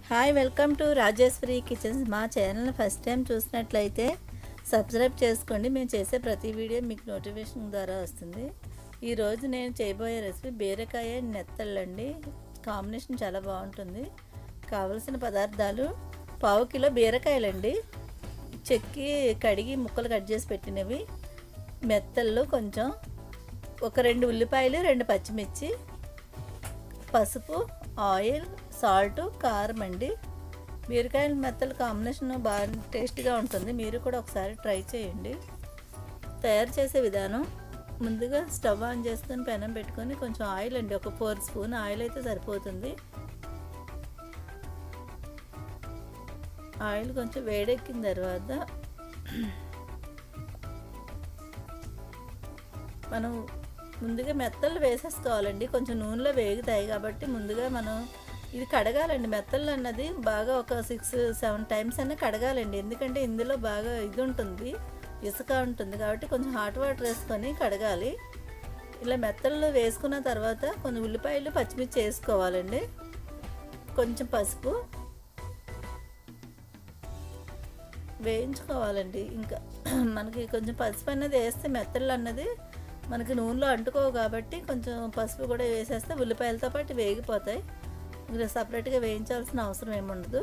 hi welcome to Rajeshwari kitchens మా channel first time చూసినట్లయితే subscribe చేసుకోండి మేము చేసే ప్రతి వీడియో మీకు నోటిఫికేషన్ ద్వారా వస్తుంది ఈరోజు నేను చేయబోయే రెసిపీ బీరకాయ నెత్తళ్ళండి కాంబినేషన్ చాలా బాగుంటుంది కావలసిన పదార్థాలు పావు కిలో బీరకాయలండి చెక్కి కడిగి ముక్కలు కట్ చేసి పెట్టినవి మెత్తళ్ళు కొంచెం ఒక రెండు ఉల్లిపాయలు రెండు పచ్చిమిర్చి పసుపు ఆయిల్ సాల్ట్ కారం అండి బీరకాయల మెత్తల కాంబినేషన్ బాగా టేస్టీగా ఉంటుంది మీరు కూడా ఒకసారి ట్రై చేయండి తయారు చేసే విధానం ముందుగా స్టవ్ ఆన్ చేసుకొని పెనం పెట్టుకొని కొంచెం ఆయిల్ అండి ఒక ఫోర్ స్పూన్ ఆయిల్ అయితే సరిపోతుంది ఆయిల్ కొంచెం వేడెక్కిన తర్వాత మనం ముందుగా మెత్తలు వేసేసుకోవాలండి కొంచెం నూనెలో వేగుతాయి కాబట్టి ముందుగా మనం ఇది కడగాలండి మెత్తలు అన్నది బాగా ఒక సిక్స్ సెవెన్ టైమ్స్ అయినా కడగాలండి ఎందుకంటే ఇందులో బాగా ఇది ఉంటుంది ఇసుక ఉంటుంది కాబట్టి కొంచెం హాట్ వాటర్ వేసుకొని కడగాలి ఇలా మెత్తల్లో వేసుకున్న తర్వాత కొన్ని ఉల్లిపాయలు పచ్చిమిర్చి వేసుకోవాలండి కొంచెం పసుపు వేయించుకోవాలండి ఇంకా మనకి కొంచెం పసుపు అన్నది వేస్తే మెత్తళ్ళు అన్నది మనకి నూనెలో అంటుకోవు కాబట్టి కొంచెం పసుపు కూడా వేసేస్తే ఉల్లిపాయలతో పాటు వేగిపోతాయి ఇంకా సపరేట్గా వేయించాల్సిన అవసరం ఏముండదు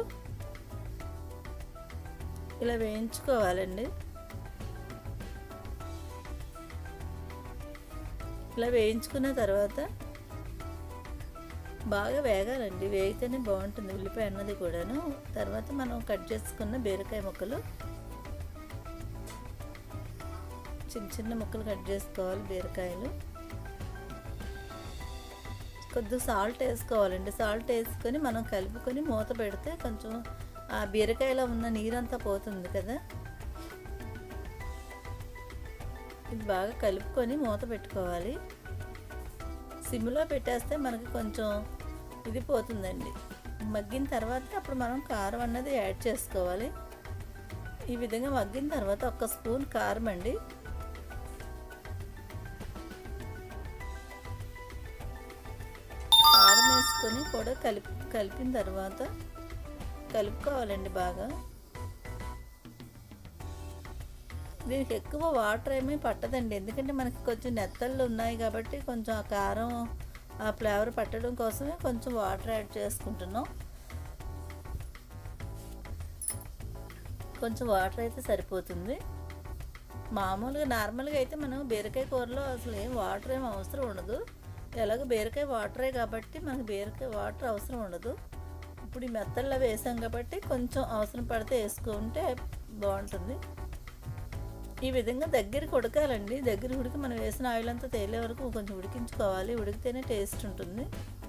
ఇలా వేయించుకోవాలండి ఇలా వేయించుకున్న తర్వాత బాగా వేగాలండి వేగితేనే బాగుంటుంది ఉల్లిపాయ అన్నది కూడాను తర్వాత మనం కట్ చేసుకున్న బీరకాయ ముక్కలు చిన్న చిన్న ముక్కలు కట్ చేసుకోవాలి బీరకాయలు కొద్దిగా సాల్ట్ వేసుకోవాలండి సాల్ట్ వేసుకొని మనం కలుపుకొని మూత పెడితే కొంచెం ఆ బీరకాయలో ఉన్న నీరంతా పోతుంది కదా ఇది బాగా కలుపుకొని మూత పెట్టుకోవాలి సిమ్లో పెట్టేస్తే మనకి కొంచెం ఇది పోతుందండి మగ్గిన తర్వాత అప్పుడు మనం కారం అన్నది యాడ్ చేసుకోవాలి ఈ విధంగా మగ్గిన తర్వాత ఒక స్పూన్ కారం అండి కారం వేసుకొని కూడా కలిపి కలిపిన తర్వాత కలుపుకోవాలండి బాగా దీనికి ఎక్కువ వాటర్ ఏమీ పట్టదండి ఎందుకంటే మనకి కొంచెం నెత్తళ్ళు ఉన్నాయి కాబట్టి కొంచెం ఆ కారం ఆ ఫ్లేవర్ పట్టడం కోసమే కొంచెం వాటర్ యాడ్ చేసుకుంటున్నాం కొంచెం వాటర్ అయితే సరిపోతుంది మామూలుగా నార్మల్గా అయితే మనం బీరకాయ కూరలో అసలు ఏం వాటర్ ఏం అవసరం ఉండదు ఎలాగో బీరకాయ వాటరే కాబట్టి మనకు బీరకాయ వాటర్ అవసరం ఉండదు ఇప్పుడు ఈ మెత్తల్లో వేసాం కాబట్టి కొంచెం అవసరం పడితే వేసుకుంటే బాగుంటుంది ఈ విధంగా దగ్గరికి ఉడకాలండి దగ్గర ఉడికి మనం వేసిన ఆయిల్ అంతా తేలే వరకు కొంచెం ఉడికించుకోవాలి ఉడికితేనే టేస్ట్ ఉంటుంది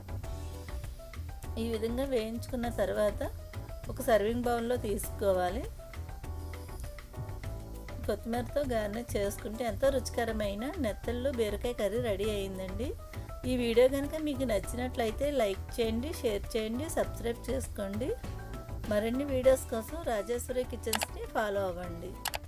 ఈ విధంగా వేయించుకున్న తర్వాత ఒక సర్వింగ్ బౌల్లో తీసుకోవాలి కొత్తిమీరతో గార్నిష్ చేసుకుంటే ఎంతో రుచికరమైన నెత్తళ్ళు బీరకాయ కర్రీ రెడీ అయిందండి ఈ వీడియో కనుక మీకు నచ్చినట్లయితే లైక్ చేయండి షేర్ చేయండి సబ్స్క్రైబ్ చేసుకోండి మరిన్ని వీడియోస్ కోసం రాజేశ్వరి కిచెన్స్ని ఫాలో అవ్వండి